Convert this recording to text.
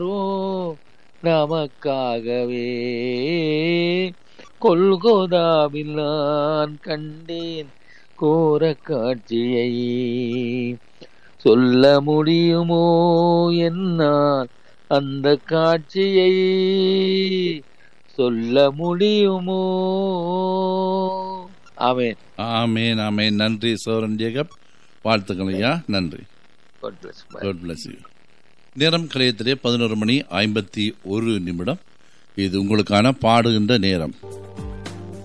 நமக்காகவே கொல்கோதாவில் நான் கண்டேன் கோர காட்சியை சொல்ல முடியுமோ என்னால் அந்த காட்சியை சொல்ல முடியுமோ ஆமென் ஆமேன் ஆமேன் நன்றி சோரன் ஜேகப் வாழ்த்துக்கள் ஐயா நன்றி God bless. Bye. God bless you நேரம் கலையத்திலே பதினோரு மணி ஐம்பத்தி ஒரு நிமிடம் இது உங்களுக்கான பாடுகின்ற நேரம்